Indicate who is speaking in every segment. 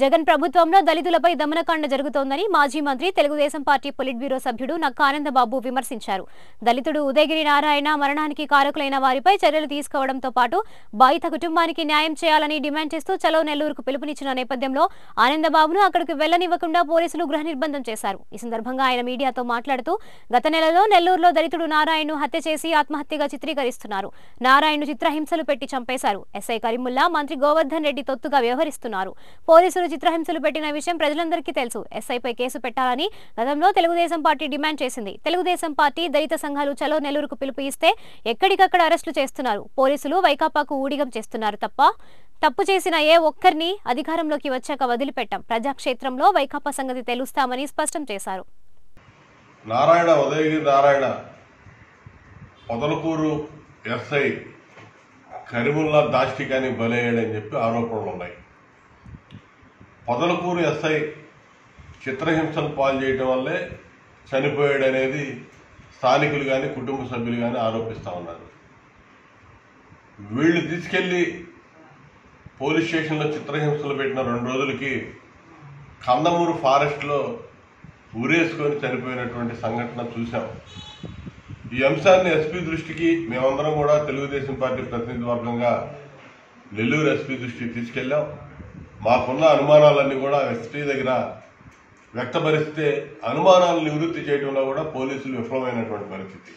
Speaker 1: జగన్ ప్రభుత్వంలో దళితులపై దమనకాండ జరుగుతోందని మాజీ మంత్రి తెలుగుదేశం పార్టీ పొలిట్ బ్యూరో సభ్యుడు నక్కా ఆనందబాబు విమర్శించారు దళితుడు ఉదయగిరి నారాయణ మరణానికి కారకులైన వారిపై చర్యలు తీసుకోవడంతో పాటు బాధిత కుటుంబానికి న్యాయం చేయాలని డిమాండ్ చేస్తూ చలో నెల్లూరుకు పిలుపునిచ్చిన నేపథ్యంలో ఆనందబాబును అక్కడికి వెళ్లనివ్వకుండా పోలీసులు గృహ నిర్బంధం చేశారు ఈ సందర్భంగా ఆయన మీడియాతో మాట్లాడుతూ గత నెలలో నెల్లూరులో దళితుడు నారాయణను హత్య చేసి ఆత్మహత్యగా చిత్రీకరిస్తున్నారు నారాయణను చిత్రహింసలు పెట్టి చంపేశారు ఎస్ఐ కరీముల్లా మంత్రి గోవర్ధన్ రెడ్డి తొత్తుగా వ్యవహరిస్తున్నారు పోలీసులు చిత్రహింసలు పెట్టిన విషయం ప్రజలందరికీ తెలుసు ఎస్ఐపై కేసు పెట్టాలని గతంలో తెలుగుదేశం పార్టీ డిమాండ్ చేసింది తెలుగుదేశం పార్టీ దళిత సంఘాలు చలో నెల్లూరుకు పిలుపు ఇస్తే ఎక్కడికక్కడ అరెస్టులు చేస్తున్నారు పోలీసులు వైకాపాకు ఊడిగం చేస్తున్నారు తప్ప తప్పు చేసిన ఏ ఒక్కరిని అధికారంలోకి వచ్చాక వదిలిపెట్టాం ప్రజాక్షేత్రంలో వైకాపా సంగతి తెలుస్తామని స్పష్టం చేశారు
Speaker 2: నారాయణ ఉదయగిరి నారాయణ పొదలకూరు ఎస్ఐ కరిముల్లా దాష్టికాని బలయ్యాడని చెప్పి ఆరోపణలు ఉన్నాయి పొదలకూరు ఎస్ఐ చిత్రహింసలు పాలు చేయడం వల్లే చనిపోయాడనేది స్థానికులు కానీ కుటుంబ సభ్యులు కానీ ఆరోపిస్తా ఉన్నారు వీళ్ళు తీసుకెళ్లి పోలీస్ స్టేషన్లో చిత్రహింసలు పెట్టిన రెండు రోజులకి కందమూరు ఫారెస్ట్లో ఊరేసుకొని చనిపోయినటువంటి సంఘటన చూశాం ఈ అంశాన్ని ఎస్పీ దృష్టికి మేమందరం కూడా తెలుగుదేశం పార్టీ ప్రతినిధి వర్గంగా నెల్లూరు ఎస్పీ దృష్టికి తీసుకెళ్ళాం మాకున్న అనుమానాలన్నీ కూడా ఎస్పీ దగ్గర వ్యక్తపరిస్తే అనుమానాలు నివృత్తి చేయడంలో కూడా పోలీసులు విఫలమైనటువంటి పరిస్థితి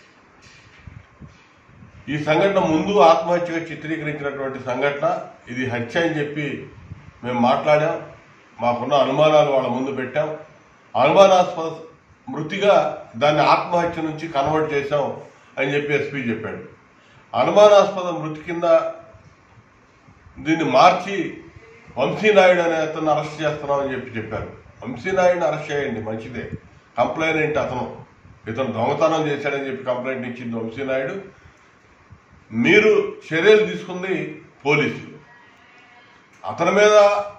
Speaker 2: ఈ సంఘటన ముందు ఆత్మహత్యగా చిత్రీకరించినటువంటి సంఘటన ఇది హత్య అని చెప్పి మేము మాట్లాడాం మాకున్న అనుమానాలు వాళ్ళ ముందు పెట్టాం అనుమానాస్పద మృతిగా దాన్ని ఆత్మహత్య నుంచి కన్వర్ట్ చేశాం అని చెప్పి ఎస్పీ చెప్పాడు అనుమానాస్పద మృతి కింద దీన్ని మార్చి వంశీనాయుడు అనే అతను అరెస్ట్ చేస్తున్నామని చెప్పి చెప్పారు వంశీనాయుడిని అరెస్ట్ చేయండి మంచిదే కంప్లైంట్ అతను ఇతను దొంగతనం చేశాడని చెప్పి కంప్లైంట్ ఇచ్చింది వంశీనాయుడు మీరు చర్యలు తీసుకుంది పోలీసులు అతని మీద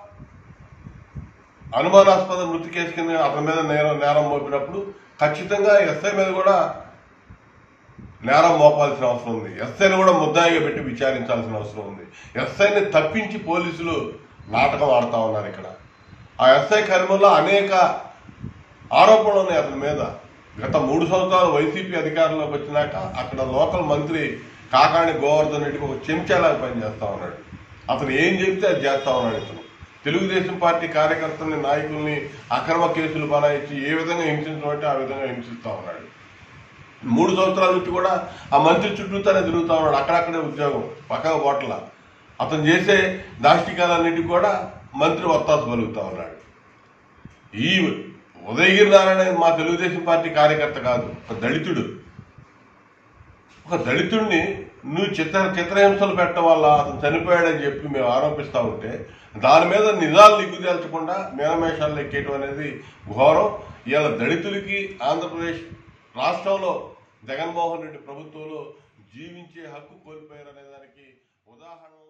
Speaker 2: అనుమానాస్పద మృతి కేసు కింద అతని మీద నేరం నేరం మోపినప్పుడు ఖచ్చితంగా ఎస్ఐ మీద కూడా నేరం మోపాల్సిన అవసరం ఉంది ఎస్ఐని కూడా ముద్దాయిగా పెట్టి విచారించాల్సిన అవసరం ఉంది ఎస్ఐని తప్పించి పోలీసులు నాటకం ఆడుతా ఉన్నారు ఇక్కడ ఆ ఎస్ఐ కర్మలో అనేక ఆరోపణలు ఉన్నాయి అతని మీద గత మూడు సంవత్సరాలు వైసీపీ అధికారంలోకి వచ్చినాక అక్కడ లోకల్ మంత్రి కాకాణి గోవర్ధన్ రెడ్డికి ఒక చెంచాలాగా పనిచేస్తా ఉన్నాడు అతను ఏం చెప్తే అది చేస్తా ఉన్నాడు ఇతను తెలుగుదేశం పార్టీ కార్యకర్తల్ని నాయకుల్ని అక్రమ కేసులు బనాయించి ఏ విధంగా హింసించమంటే ఆ విధంగా హింసిస్తా ఉన్నాడు మూడు సంవత్సరాల నుంచి కూడా ఆ మంత్రి చుట్టూతానే తిరుగుతా ఉన్నాడు అక్కడక్కడే ఉద్యోగం పక్కగా పోట్ల అతను చేసే దాష్టికాలన్నిటికీ కూడా మంత్రి ఒత్తాసు పలుకుతా ఉన్నాడు ఈ ఉదయగిరి నారాయణ మా తెలుగుదేశం పార్టీ కార్యకర్త కాదు ఒక దళితుడు ఒక దళితుడిని నువ్వు చిత్ర చిత్రహింసలు పెట్టడం వల్ల అతను చనిపోయాడని చెప్పి మేము ఆరోపిస్తా ఉంటే దాని మీద నిజాలు నిగ్గుదేల్చకుండా మేనమేషాలు ఎక్కేయటం అనేది ఘోరం ఇవాళ దళితులకి ఆంధ్రప్రదేశ్ రాష్ట్రంలో జగన్మోహన్ రెడ్డి ప్రభుత్వంలో జీవించే హక్కు కోల్పోయారనే దానికి ఉదాహరణ